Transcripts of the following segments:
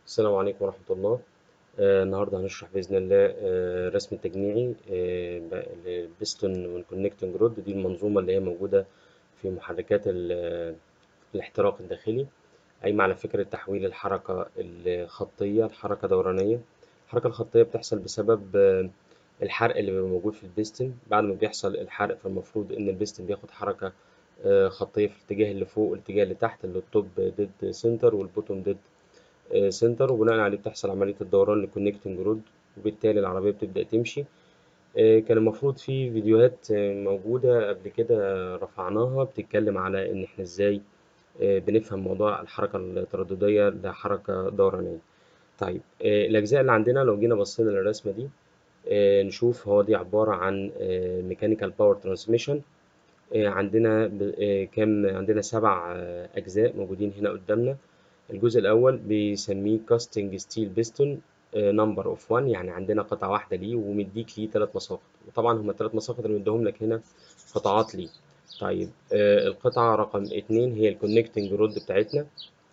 السلام عليكم ورحمة الله آه النهاردة هنشرح بإذن الله آه رسم تجميعي آه للبستون والكونكتنج رود دي المنظومة اللي هي موجودة في محركات الاحتراق الداخلي قايمة على فكرة تحويل الحركة الخطية لحركة دورانية الحركة الخطية بتحصل بسبب آه الحرق اللي بيبقى موجود في البستن بعد ما بيحصل الحرق فالمفروض إن البستن بياخد حركة آه خطية في الاتجاه اللي فوق والاتجاه اللي تحت اللي التوب ديد سنتر والبوتوم ديد سنتر وبناء عليه بتحصل عملية الدوران للكونكتنج رود وبالتالي العربية بتبدأ تمشي كان المفروض في فيديوهات موجودة قبل كده رفعناها بتتكلم على إن إحنا إزاي بنفهم موضوع الحركة الترددية لحركة دورانية طيب الأجزاء اللي عندنا لو جينا بصينا للرسمة دي نشوف هو دي عبارة عن ميكانيكال باور ترانسميشن عندنا كام عندنا سبع أجزاء موجودين هنا قدامنا الجزء الأول بيسميه كاستنج ستيل بيستون نمبر اوف 1 يعني عندنا قطعة واحدة ليه ومديك ليه ثلاث مساقط وطبعا هما الثلاث مساقط اللي مديهم لك هنا قطعات ليه طيب آه القطعة رقم اتنين هي الكونكتنج رود بتاعتنا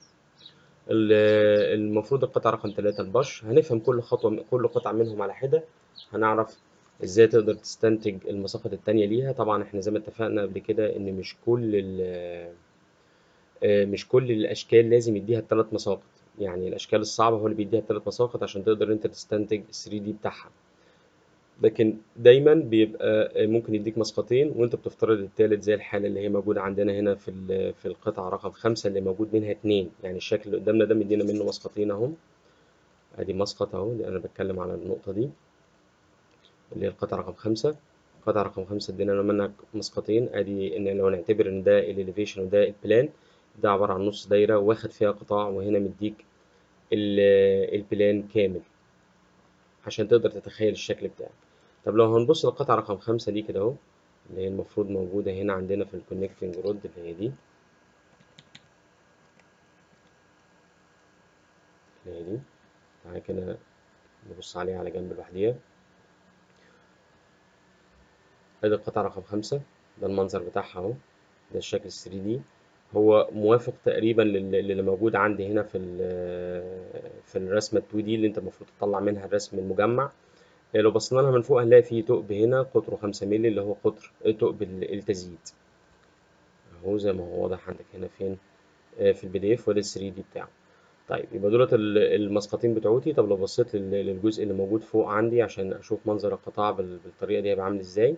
المفروض القطعة رقم ثلاثة البش هنفهم كل خطوة كل قطعة منهم على حدة هنعرف ازاي تقدر تستنتج المساقط التانية ليها طبعا احنا زي ما اتفقنا قبل كده ان مش كل مش كل الاشكال لازم يديها الثلاث مساقط يعني الاشكال الصعبه هو اللي بيديها الثلاث مساقط عشان تقدر انت تستنتج ال 3 دي بتاعها لكن دايما بيبقى ممكن يديك مسقطين وانت بتفترض الثالث زي الحاله اللي هي موجوده عندنا هنا في في القطعه رقم خمسة اللي موجود منها اتنين يعني الشكل اللي قدامنا ده مدينا منه مسقطين اهم ادي مسقط اهو انا بتكلم على النقطه دي اللي هي القطعه رقم خمسة القطعه رقم خمسة ادينا منها مسقطين ادي ان لو نعتبر ان ده الاليفيشن وده البلان ده عبارة عن نص دايرة واخد فيها قطاع وهنا مديك البلان كامل عشان تقدر تتخيل الشكل بتاعك طب لو هنبص للقطعة رقم خمسة دي كده اهو اللي هي المفروض موجودة هنا عندنا في الكونكتنج رود اللي هي دي اللي هي دي تعالى كده نبص عليها على جنب لوحديها ادي القطعة رقم خمسة ده المنظر بتاعها اهو ده الشكل 3 دي هو موافق تقريبا للي موجود عندي هنا في في الرسمه 2 دي اللي انت المفروض تطلع منها الرسم المجمع لو بصينا لها من فوق هنلاقي فيه ثقب هنا قطره 5 مللي اللي هو قطر ثقب التزييد اهو زي ما هو واضح عندك هنا فين في البي دي اف وده ال 3 دي بتاعه طيب يبقى دولت المسقطين بتوعتي طب لو بصيت للجزء اللي موجود فوق عندي عشان اشوف منظر القطاع بالطريقه دي هيبقى عامل ازاي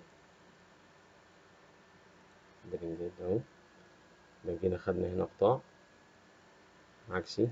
ده جديد اهو لو جينا خدنا هنا قطاع عكسي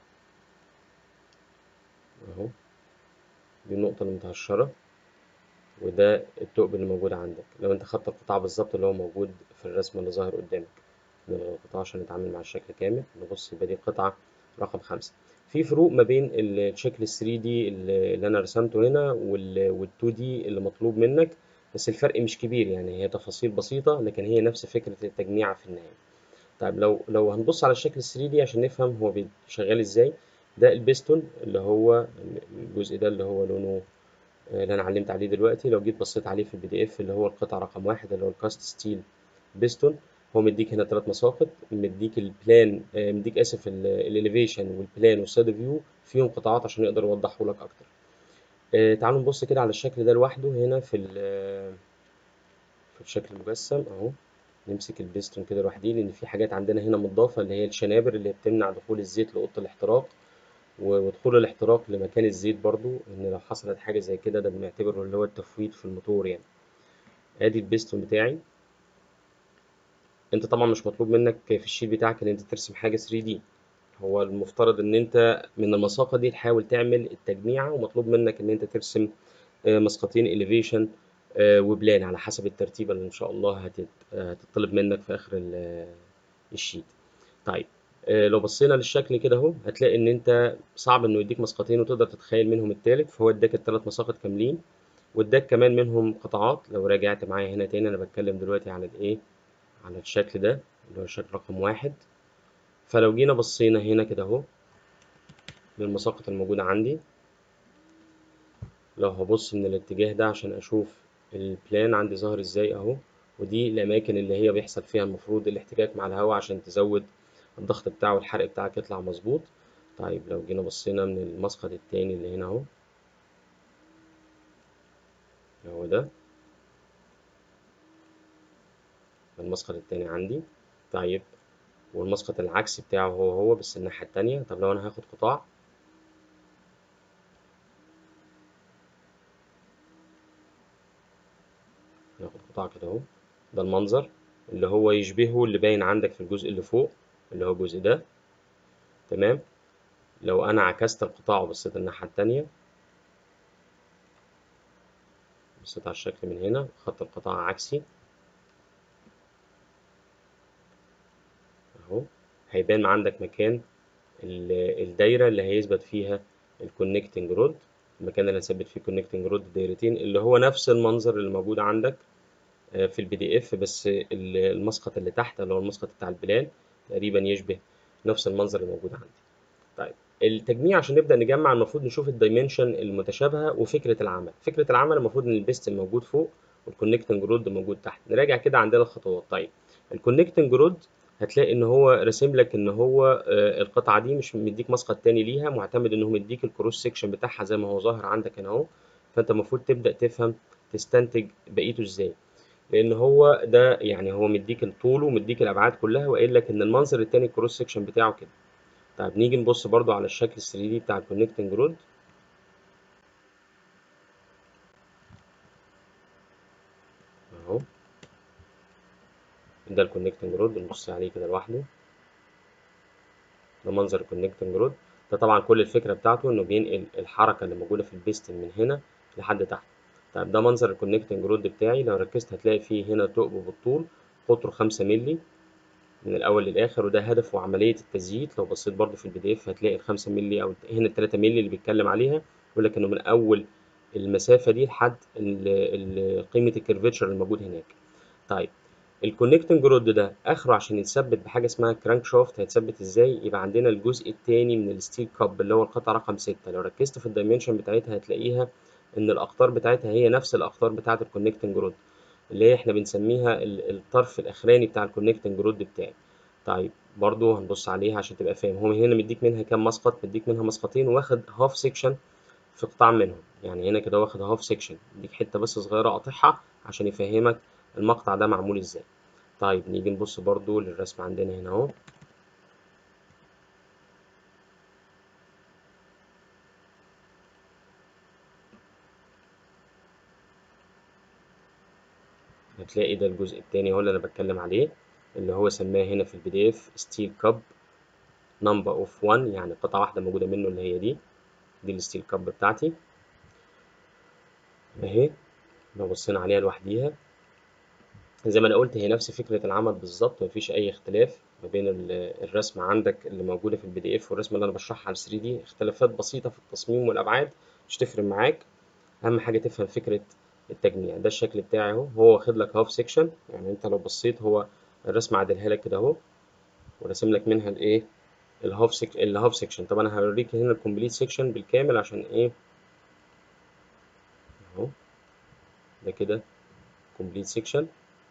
اهو دي النقطة المتهشرة وده الثقب اللي موجود عندك لو انت خدت القطاع بالظبط اللي هو موجود في الرسمة اللي ظاهر قدامك نلغي القطاع عشان نتعامل مع الشكل كامل نبص يبقى دي القطعة رقم خمسة في فروق ما بين الشكل ال 3 دي اللي انا رسمته هنا وال 2 دي اللي مطلوب منك بس الفرق مش كبير يعني هي تفاصيل بسيطة لكن هي نفس فكرة التجميع في النهاية طيب لو لو هنبص على الشكل 3 دي عشان نفهم هو شغال ازاي ده البستون اللي هو الجزء ده اللي هو لونه اللي انا علمت عليه دلوقتي لو جيت بصيت عليه في البي دي اف اللي هو القطعه رقم واحد اللي هو الكاست ستيل بيستون هو مديك هنا ثلاث مساقط مديك البلان مديك اسف الاليفيشن والبلان والسايد فيو فيهم قطاعات عشان يقدر يوضحه لك اكتر تعالوا نبص كده على الشكل ده لوحده هنا في في الشكل المجسم اهو نمسك البيستون كده لوحديه لان في حاجات عندنا هنا مضافه اللي هي الشنابر اللي بتمنع دخول الزيت لاوضه الاحتراق ودخول الاحتراق لمكان الزيت برضو ان لو حصلت حاجه زي كده ده بنعتبره اللي هو التفويض في الموتور يعني ادي البيستون بتاعي انت طبعا مش مطلوب منك في الشيت بتاعك ان انت ترسم حاجه 3 دي هو المفترض ان انت من المساقه دي تحاول تعمل التجميعه ومطلوب منك ان انت ترسم مسقطين اليفيشن وبلان على حسب الترتيب اللي ان شاء الله هتطلب منك في اخر الشيت طيب لو بصينا للشكل كده اهو هتلاقي ان انت صعب انه يديك مسقطين وتقدر تتخيل منهم التالت فهو اداك الثلاث مساقط كاملين واداك كمان منهم قطعات لو راجعت معايا هنا تاني انا بتكلم دلوقتي على الايه على الشكل ده اللي هو الشكل رقم واحد فلو جينا بصينا هنا كده اهو للمساقط الموجودة عندي لو هبص من الاتجاه ده عشان اشوف البلان عندي ظاهر ازاي اهو ودي الاماكن اللي هي بيحصل فيها المفروض الاحتكاك مع الهواء عشان تزود الضغط بتاعه والحرق بتاعك يطلع مظبوط طيب لو جينا بصينا من المسقط التاني اللي هنا اهو هو ده المسقط التاني عندي طيب والمسقط العكسي بتاعه هو هو بس الناحية التانية طب لو أنا هاخد قطاع ناخد قطاع كده اهو ده المنظر اللي هو يشبهه اللي باين عندك في الجزء اللي فوق اللي هو الجزء ده تمام لو أنا عكست القطاع وبصيت الناحية التانية بصيت على الشكل من هنا خط القطاع عكسي اهو هيبان عندك مكان الدايرة اللي هيثبت فيها الكونكتنج رود المكان اللي هثبت فيه الكونكتنج رود دايرتين اللي هو نفس المنظر اللي موجود عندك في البي دي اف بس المسقط اللي تحت اللي هو المسقط بتاع البلان تقريبا يشبه نفس المنظر اللي موجود عندي طيب التجميع عشان نبدا نجمع المفروض نشوف الدايمنشن المتشابهه وفكره العمل فكره العمل المفروض ان البيست موجود فوق والكونكتنج رود موجود تحت نراجع كده عندنا الخطوات طيب الكونكتنج رود هتلاقي ان هو راسم لك ان هو القطعه دي مش مديك مسقط تاني ليها معتمد ان هو مديك الكروس سيكشن بتاعها زي ما هو ظاهر عندك هنا اهو فانت المفروض تبدا تفهم تستنتج بقيته ازاي لان هو ده يعني هو مديك الطول ومديك الابعاد كلها وقايل لك ان المنظر التاني الكروس سيكشن بتاعه كده طيب نيجي نبص برضو على الشكل 3 دي بتاع الكونكتنج رود اهو ده الكونكتنج رود نبص عليه كده لوحده ده منظر الكونكتنج رود ده طبعا كل الفكره بتاعته انه بينقل الحركه اللي موجوده في البيستن من هنا لحد تحت طيب ده منظر الكونكتنج رود بتاعي لو ركزت هتلاقي فيه هنا ثقب بالطول قطره 5 مللي من الاول للاخر وده هدفه عمليه التزييت لو بصيت برضو في البي دي اف هتلاقي ال 5 مللي او هنا ال 3 مللي اللي بيتكلم عليها يقول لك انه من اول المسافه دي لحد قيمه الكيرفتشر الموجود هناك طيب الكونكتنج رود ده اخره عشان يتثبت بحاجه اسمها كرانك شافت هيتثبت ازاي يبقى عندنا الجزء الثاني من الستيل كاب اللي هو القطعه رقم 6 لو ركزت في الدايمنشن بتاعتها هتلاقيها ان الاقطار بتاعتها هي نفس الاقطار بتاعه الكونكتنج رود اللي هي احنا بنسميها الطرف الاخراني بتاع الكونكتنج رود بتاعي طيب برضو هنبص عليها عشان تبقى فاهم هو هنا مديك منها كام مسقط مديك منها مسقطين واخد هاف سيكشن في قطاع منهم يعني هنا كده واخد هاف سيكشن مديك حته بس صغيره قاطعها عشان يفهمك المقطع ده معمول ازاي طيب نيجي نبص برضو للرسم عندنا هنا اهو هتلاقي ده الجزء التاني هو اللي انا بتكلم عليه اللي هو سماه هنا في البي دي اف ستيل كاب نمبر اوف 1 يعني قطعه واحده موجوده منه اللي هي دي دي الستيل كاب بتاعتي اهي لو بصينا عليها لوحديها زي ما انا قلت هي نفس فكره العمل بالظبط مفيش اي اختلاف ما بين الرسمه عندك اللي موجوده في البي دي اف والرسمه اللي انا بشرحها على 3 دي اختلافات بسيطه في التصميم والابعاد مش تفرق معاك اهم حاجه تفهم فكره التجميع ده الشكل بتاعي اهو هو واخد لك هاف سيكشن يعني انت لو بصيت هو الرسم عادلها لك كده اهو وراسم لك منها الايه الهاف سيك الهاف سيكشن طب انا هوريك هنا الكومبليت سيكشن بالكامل عشان ايه اهو ده كده كومبليت سيكشن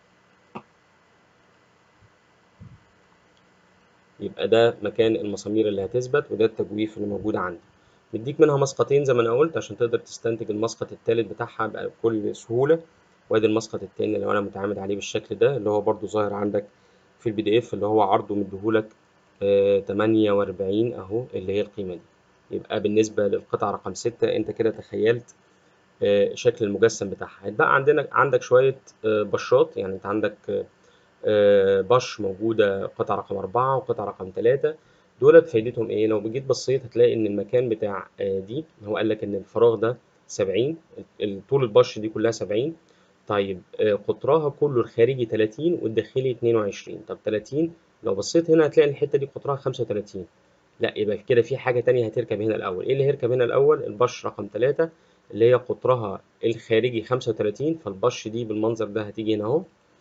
يبقى ده مكان المسامير اللي هتثبت وده التجويف اللي موجود عندي مديك منها مسقطين زي ما انا قلت عشان تقدر تستنتج المسقط الثالث بتاعها بكل سهوله وادي المسقط التاني اللي انا متعامد عليه بالشكل ده اللي هو برضو ظاهر عندك في البي دي اف اللي هو عرضه مديهولك آه 48 اهو اللي هي القيمه دي يبقى بالنسبه للقطعه رقم 6 انت كده تخيلت آه شكل المجسم بتاعها هيتبقى عندنا عندك شويه آه بشات يعني انت عندك بش موجوده قطعه رقم 4 وقطعه رقم 3 دولت فايدتهم ايه لو جيت بصيت هتلاقي ان المكان بتاع دي هو قال لك ان الفراغ ده 70 طول البش دي كلها 70 طيب قطرها كله الخارجي 30 والداخلي 22 طب 30 لو بصيت هنا هتلاقي الحته دي قطرها 35 لا يبقى كده في حاجه تانية هتركب هنا الاول ايه اللي هيركب هنا الاول البش رقم 3 اللي هي قطرها الخارجي 35 فالبش دي بالمنظر ده هتيجي هنا اهو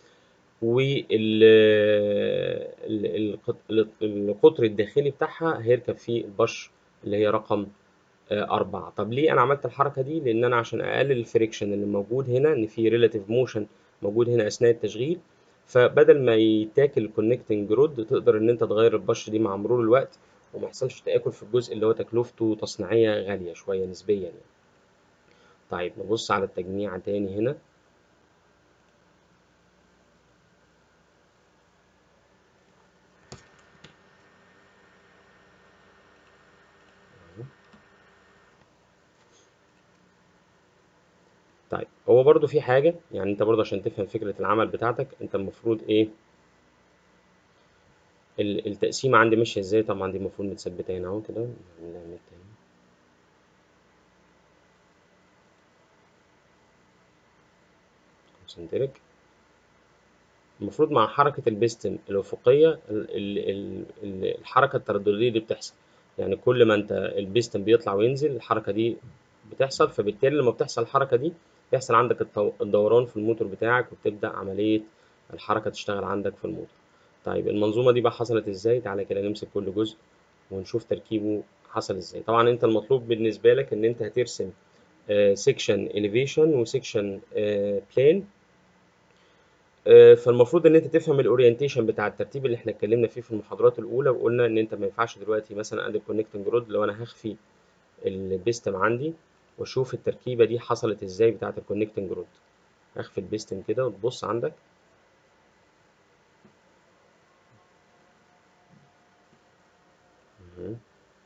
والقطر الداخلي بتاعها هيركب فيه البش اللي هي رقم أربعة طب ليه أنا عملت الحركة دي؟ لأن أنا عشان أقلل الفريكشن اللي موجود هنا إن في ريلاتيف موشن موجود هنا أثناء التشغيل فبدل ما يتاكل الكونكتنج رود تقدر إن أنت تغير البش دي مع مرور الوقت وما يحصلش تآكل في الجزء اللي هو تكلفته تصنيعية غالية شوية نسبيا يعني طيب نبص على التجميع تاني هنا طيب هو برضو في حاجة يعني انت برضو عشان تفهم فكرة العمل بتاعتك انت المفروض ايه ال- التقسيمة عندي ماشية ازاي طبعا دي المفروض متثبتة هنا اهو كده نعملها من تاني كونسنتريك المفروض مع حركة البستم الأفقية ال- ال- ال- ال- الحركة الترددية دي بتحصل يعني كل ما انت البستم بيطلع وينزل الحركة دي بتحصل فبالتالي لما بتحصل الحركة دي بيحصل عندك التو- الدوران في الموتور بتاعك وبتبدأ عملية الحركة تشتغل عندك في الموتور طيب المنظومة دي بقى حصلت ازاي تعالى كده نمسك كل جزء ونشوف تركيبه حصل ازاي طبعا انت المطلوب بالنسبة لك ان انت هترسم سيكشن elevation وسيكشن بلان فالمفروض ان انت تفهم الاورينتيشن بتاع الترتيب اللي احنا اتكلمنا فيه في المحاضرات الاولى وقلنا ان انت ما ينفعش دلوقتي مثلا ادي الكونكتنج رود لو انا هخفي البيستم عندي واشوف التركيبه دي حصلت ازاي بتاعه الكونكتنج رود اخفي البيستم كده وتبص عندك مهم.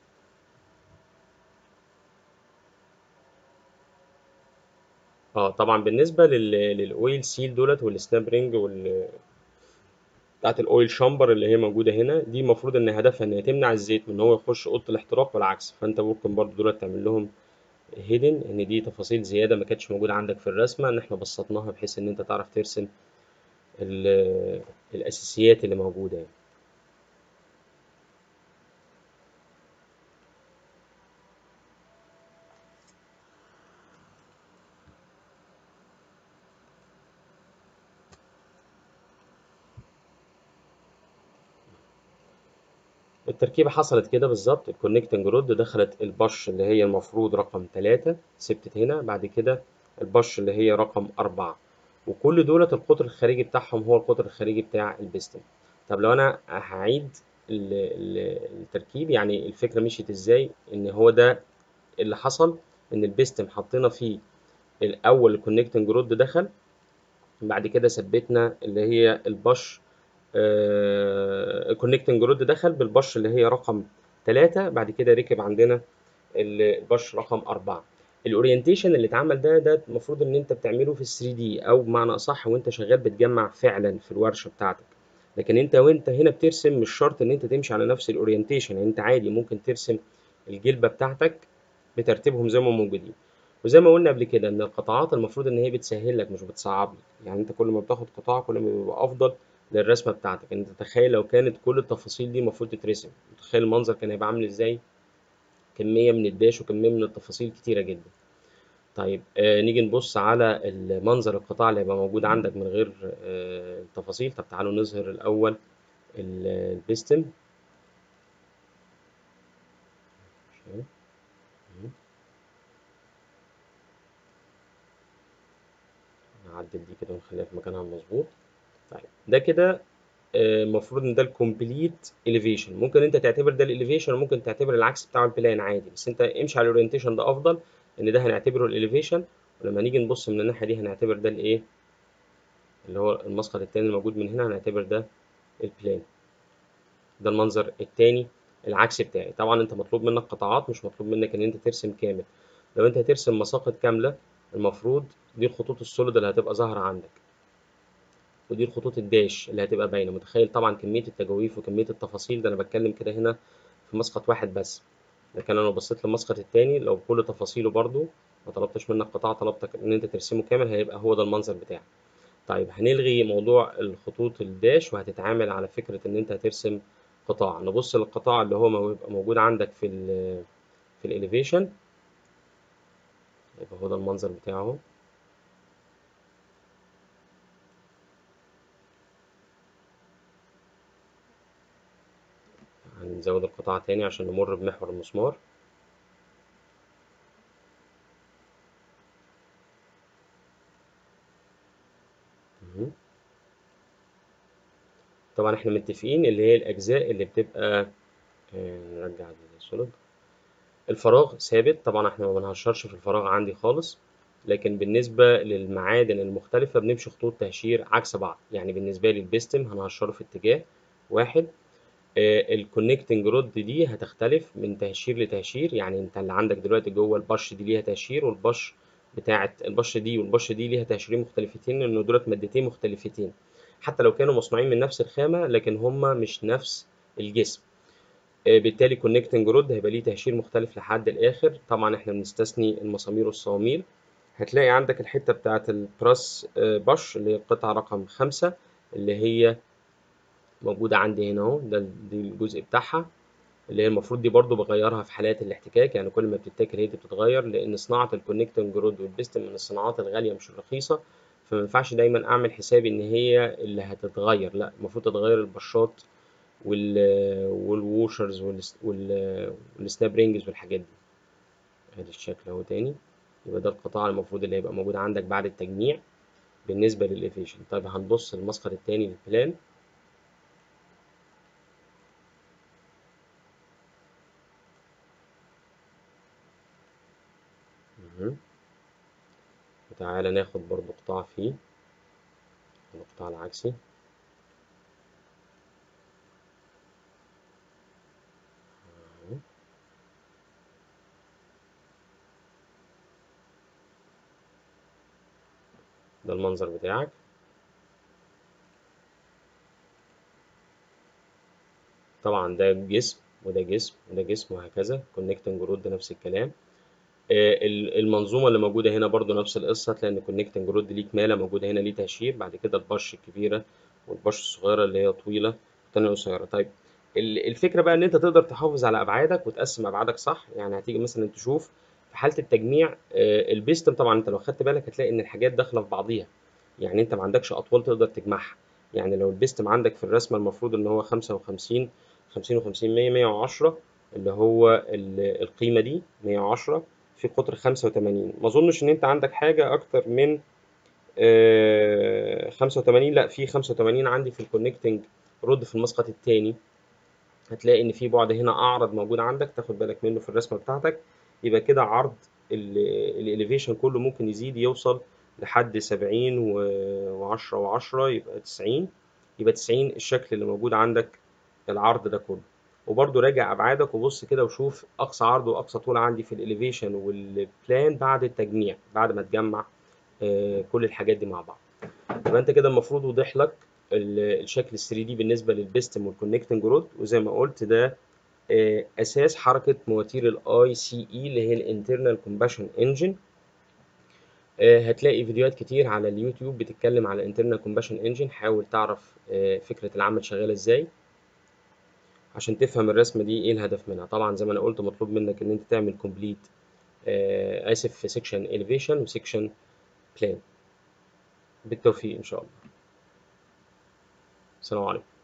اه طبعا بالنسبه لل للاويل سيل دولت والسناب رينج وال بتاعت الاويل شامبر اللي هي موجوده هنا دي المفروض ان هدفها ان هي تمنع الزيت من ان هو يخش اوضه الاحتراق والعكس فانت ممكن برضو دولت تعمل لهم هيدن ان دي تفاصيل زياده ما كانتش موجوده عندك في الرسمه ان احنا بسطناها بحيث ان انت تعرف ترسم ال- الاساسيات اللي موجوده يعني. التركيبة حصلت كده بالظبط الكونكتنج رود دخلت البش اللي هي المفروض رقم ثلاثة ثبتت هنا بعد كده البش اللي هي رقم أربعة وكل دولت القطر الخارجي بتاعهم هو القطر الخارجي بتاع البستم طب لو أنا هعيد ال- ال- التركيب يعني الفكرة مشيت ازاي إن هو ده اللي حصل إن البستم حطينا فيه الأول الكونكتنج رود دخل بعد كده ثبتنا اللي هي البش الكونكتنج رود دخل بالبش اللي هي رقم ثلاثة بعد كده ركب عندنا البش رقم أربعة الاورينتيشن اللي اتعمل ده ده المفروض ان انت بتعمله في 3 دي او بمعنى اصح وانت شغال بتجمع فعلا في الورشه بتاعتك لكن انت وانت هنا بترسم مش شرط ان انت تمشي على نفس الاورينتيشن يعني انت عادي ممكن ترسم الجلبه بتاعتك بترتيبهم زي ما هم موجودين وزي ما قلنا قبل كده ان القطاعات المفروض ان هي بتسهل لك مش بتصعب لك يعني انت كل ما بتاخد قطاع كل ما بيبقى افضل للرسمه بتاعتك انت تخيل لو كانت كل التفاصيل دي المفروض تترسم تخيل المنظر كان هيبقى عامل ازاي كميه من الداش وكميه من التفاصيل كتيره جدا طيب آه نيجي نبص على المنظر القطاع اللي هيبقى موجود عندك من غير آه التفاصيل طب تعالوا نظهر الاول ال- البيستم نعدل دي كده ونخليها في مكانها المظبوط طيب ده كده المفروض ان ده الكومبليت اليفيشن ممكن انت تعتبر ده الاليفيشن وممكن تعتبر العكس بتاعه البلان عادي بس انت امشي على الاورينتيشن ده افضل ان ده هنعتبره الاليفيشن ولما نيجي نبص من الناحيه دي هنعتبر ده الايه اللي هو المسقط التاني الموجود من هنا هنعتبر ده البلان ده المنظر التاني العكس بتاعي طبعا انت مطلوب منك قطاعات مش مطلوب منك ان انت ترسم كامل لو انت هترسم مساقط كامله المفروض دي الخطوط السوليد اللي هتبقى ظاهره عندك ودي الخطوط الداش اللي هتبقى باينه متخيل طبعا كميه التجاويف وكميه التفاصيل ده انا بتكلم كده هنا في مسقط واحد بس لكن انا لو بصيت للمسقط التاني لو كل تفاصيله برضو ما طلبتش منك قطاع طلبتك ان انت ترسمه كامل هيبقى هو ده المنظر بتاعك طيب هنلغي موضوع الخطوط الداش وهتتعامل على فكره ان انت هترسم قطاع نبص للقطاع اللي هو بيبقى موجود عندك في ال في الاليفيشن يبقى هو ده المنظر بتاعه اهو هنزود القطاع تاني عشان نمر بمحور المسمار مهم. طبعا احنا متفقين اللي هي الاجزاء اللي بتبقى آه، نرجع للسوليد الفراغ ثابت طبعا احنا ما بنهشرش في الفراغ عندي خالص لكن بالنسبة للمعادن المختلفة بنمشي خطوط تهشير عكس بعض يعني بالنسبة لي البيستم هنهشره في اتجاه واحد الكونكتنج رود دي هتختلف من تهشير لتهشير يعني انت اللي عندك دلوقتي جوه البش دي ليها تهشير والبش بتاعة البش دي والبش دي ليها تهشيرين مختلفتين لان دولت مادتين مختلفتين حتى لو كانوا مصنوعين من نفس الخامة لكن هما مش نفس الجسم آه، بالتالي كونكتنج رود هيبقى ليه تهشير مختلف لحد الاخر طبعا احنا بنستثني المسامير والصواميل هتلاقي عندك الحتة بتاعة البراس آه، بش اللي هي القطعة رقم خمسة اللي هي موجودة عندي هنا اهو ده دي الجزء بتاعها اللي هي المفروض دي برضو بغيرها في حالات الاحتكاك يعني كل ما بتتاكل هي دي بتتغير لان صناعة الكونكتنج رود والبيستم من الصناعات الغالية مش الرخيصة فما ينفعش دايما اعمل حسابي ان هي اللي هتتغير لا المفروض تتغير البشات وال والووشرز والسناب رينجز والحاجات دي ادي الشكل اهو تاني يبقى ده القطاع المفروض اللي هيبقى موجود عندك بعد التجميع بالنسبة للإيفيشن طيب هنبص المسقط التاني للبلان مهم. وتعالى ناخد برضو قطاع فيه القطاع العكسي أهو. ده المنظر بتاعك طبعا ده جسم وده جسم وده جسم وهكذا كونكتنج رود نفس الكلام آه، ال- المنظومه اللي موجوده هنا برضو نفس القصه هتلاقي ان كونكتنج رود ليه كماله موجوده هنا ليه تهشير بعد كده البش الكبيره والبش الصغيره اللي هي طويله والتانيه قصيره طيب ال- الفكره بقى ان انت تقدر تحافظ على ابعادك وتقسم ابعادك صح يعني هتيجي مثلا تشوف في حاله التجميع آه، البيستم طبعا انت لو خدت بالك هتلاقي ان الحاجات داخله في بعضيها يعني انت ما عندكش اطوال تقدر تجمعها يعني لو البيستم عندك في الرسمه المفروض ان هو 55 50 و50 100 110 اللي هو ال- القيمه دي 110 في قطر 85 ما اظنش ان انت عندك حاجه اكتر من آه، 85 لا في 85 عندي في الكونكتنج رود في المسقط الثاني هتلاقي ان في بعد هنا اعرض موجود عندك تاخد بالك منه في الرسمه بتاعتك يبقى كده عرض الاليفيشن كله ممكن يزيد يوصل لحد 70 و10 و10 يبقى 90 يبقى 90 الشكل اللي موجود عندك العرض ده كله وبرضه راجع ابعادك وبص كده وشوف اقصى عرض واقصى طول عندي في الاليفيشن والبلان بعد التجميع بعد ما تجمع آه، كل الحاجات دي مع بعض يبقى انت كده المفروض وضح لك ال- الشكل ال 3 دي بالنسبه للبيستم والكونكتنج رود وزي ما قلت ده آه، اساس حركه مواتير الاي سي اي اللي هي الانترنال كومباشن انجن هتلاقي فيديوهات كتير على اليوتيوب بتتكلم على الانترنال كومباشن انجن حاول تعرف آه، فكره العمل شغاله ازاي عشان تفهم الرسمه دي ايه الهدف منها طبعا زي ما انا قلت مطلوب منك ان انت تعمل كومبليت اسف في سيكشن اليفيشن وسيكشن بلان بالتوفيق ان شاء الله السلام عليكم